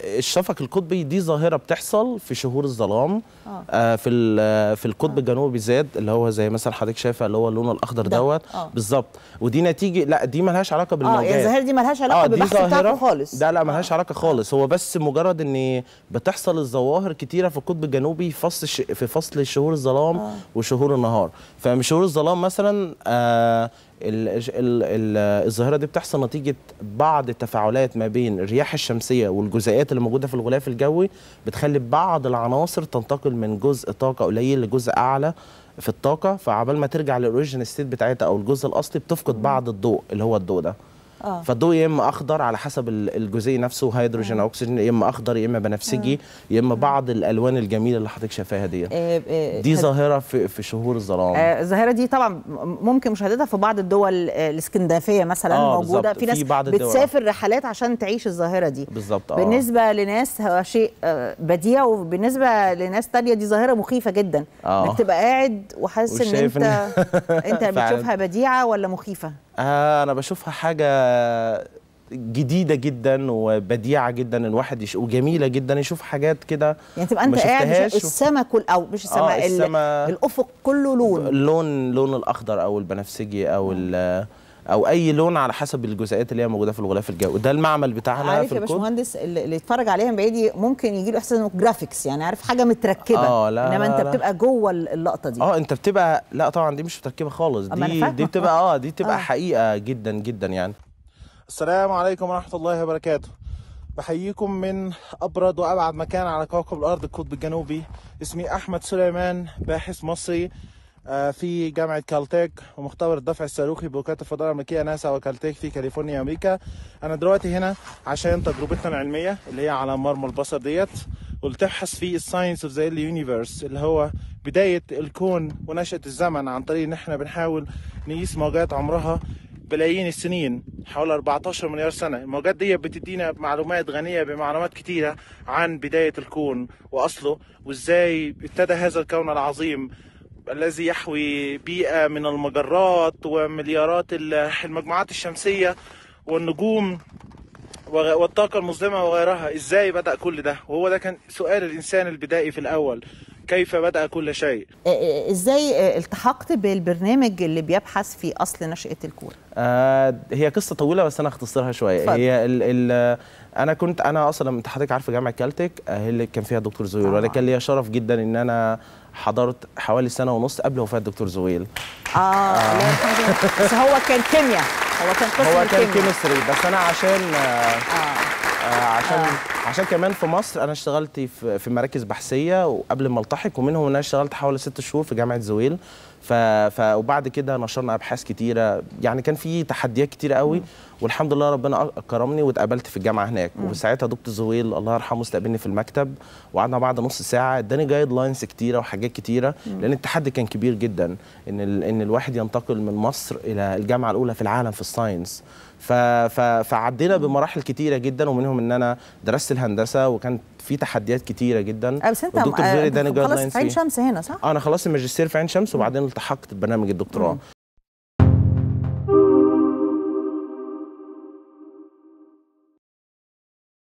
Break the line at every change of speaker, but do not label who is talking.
الشفق القطبي دي ظاهره بتحصل في شهور الظلام
آه.
آه في ال- في القطب الجنوبي بالذات اللي هو زي مثلا حضرتك شايفه اللي هو اللون الاخضر
ده.
دوت
آه.
بالظبط ودي نتيجه لا دي ملهاش علاقه
اه
بالموجات
يعني الظاهره دي ملهاش علاقه
دي
بالبحث بتاعكم خالص
لا لا ملهاش علاقه خالص هو بس مجرد ان بتحصل الظواهر كتيره في القطب الجنوبي في فصل الش... في فصل شهور الظلام
آه.
وشهور النهار فمن شهور الظلام مثلا آه ال... ال... ال... الظاهره دي بتحصل نتيجه بعض التفاعلات ما بين الرياح الشمسيه والجزيئات اللي موجوده في الغلاف الجوي بتخلي بعض العناصر تنتقل من جزء طاقه قليل لجزء اعلى في الطاقه فعبال ما ترجع للاوريجين ستيت بتاعتها او الجزء الاصلي بتفقد بعض الضوء اللي هو الضوء ده
اه
فالضوء يا اما اخضر على حسب ال- الجزيء نفسه هيدروجين او اكسجين يا اما اخضر يا اما بنفسجي يا اما بعض الالوان الجميله اللي حضرتك شايفاها دي
آه، آه،
دي
هت-
ظاهره في في شهور الظلام
آه، الظاهره دي طبعا م- ممكن مشاهدتها في بعض الدول آه، الاسكندنافيه مثلا
آه،
موجوده
بالظبط.
في ناس
في بعض الدول.
بتسافر رحلات عشان تعيش الظاهره دي
بالظبط اه
بالنسبه لناس هو شيء آه، بديع وبالنسبه لناس تانية دي ظاهره مخيفه جدا
آه.
انك تبقى قاعد وحاسس ان
وشايف
انت
إن-
انت
فعلاً.
بتشوفها بديعه ولا مخيفه
آه انا بشوفها حاجه جديده جدا وبديعه جدا الواحد يش... وجميله جدا يشوف حاجات كده
يعني تبقى انت
ما
قاعد
شفتهاش و-
السما كل او مش السما
آه،
ال-
السما-
الافق كله لون
اللون لون الاخضر او البنفسجي او ال- او اي لون على حسب الجزيئات اللي هي موجوده في الغلاف الجوي ده المعمل بتاعنا
عارف
في
يا
الكود
باشمهندس اللي اللي يتفرج عليها من بعيد ممكن يجي له احساس انه جرافيكس يعني عارف حاجه متركبه
آه، لا،
انما
لا،
انت
لا.
بتبقى جوه اللقطه دي
اه انت بتبقى لا طبعا دي مش متركبه خالص
أما أنا
دي
فاهمة.
دي بتبقى اه دي بتبقى
آه.
حقيقه جدا جدا يعني
السلام عليكم ورحمة الله وبركاته بحييكم من أبرد وأبعد مكان على كوكب الأرض القطب الجنوبي اسمي أحمد سليمان باحث مصري آه، في جامعة كالتيك ومختبر الدفع الصاروخي بوكالة الفضاء الأمريكية ناسا وكالتيك في كاليفورنيا أمريكا أنا دلوقتي هنا عشان تجربتنا العلمية اللي هي على مرمى البصر ديت وبتبحث في الساينس اوف ذا يونيفرس اللي هو بداية الكون ونشأة الزمن عن طريق إن إحنا بنحاول نقيس موجات عمرها بلايين السنين حوالي 14 مليار سنة الموجات دي بتدينا معلومات غنية بمعلومات كتيرة عن بداية الكون وأصله وإزاي ابتدى هذا الكون العظيم الذي يحوي بيئة من المجرات ومليارات ال- المجموعات الشمسية والنجوم وغ- والطاقة المظلمة وغيرها ازاي بدأ كل ده وهو ده كان سؤال الإنسان البدائي في الأول كيف بدأ كل شيء
آه، آه، ازاي آه، التحقت بالبرنامج اللي بيبحث في اصل نشأة الكون
آه هي قصه طويله بس انا هختصرها شويه
اتفضل.
هي ال ال انا كنت انا اصلا انت حضرتك عارفه جامعه كالتك آه، هي اللي كان فيها الدكتور زويل
آه.
وانا كان ليا شرف جدا ان انا حضرت حوالي سنه ونص قبل وفاه الدكتور زويل
اه الله يرحمه بس هو كان كيمياء هو كان قسم
هو كان
الكيمياء.
كيمستري بس انا عشان آه
اه
آه، عشان عشان كمان في مصر انا اشتغلت في في مراكز بحثيه وقبل ما التحق ومنهم ان انا اشتغلت حوالي ست شهور في جامعه زويل ف... ف وبعد كده نشرنا ابحاث كتيره يعني كان في تحديات كتيره قوي والحمد لله ربنا كرمني واتقابلت في الجامعه هناك وساعتها دكتور زويل الله يرحمه استقبلني في المكتب وقعدنا بعد نص ساعه اداني جايد لاينز كتيره وحاجات كتيره لان التحدي كان كبير جدا ان ال... ان الواحد ينتقل من مصر الى الجامعه الاولى في العالم في الساينس ف... ف... فعدينا بمراحل كتيره جدا ومنهم ان انا درست الهندسه وكان في تحديات كتيره جدا
آه، بس انت
والدكتور
آه،
زويل
انت
اداني جايد
خلصت
لاينز
في عين
فيه.
شمس هنا صح؟
اه انا خلصت الماجستير في عين شمس وبعدين التحقت ببرنامج الدكتوراه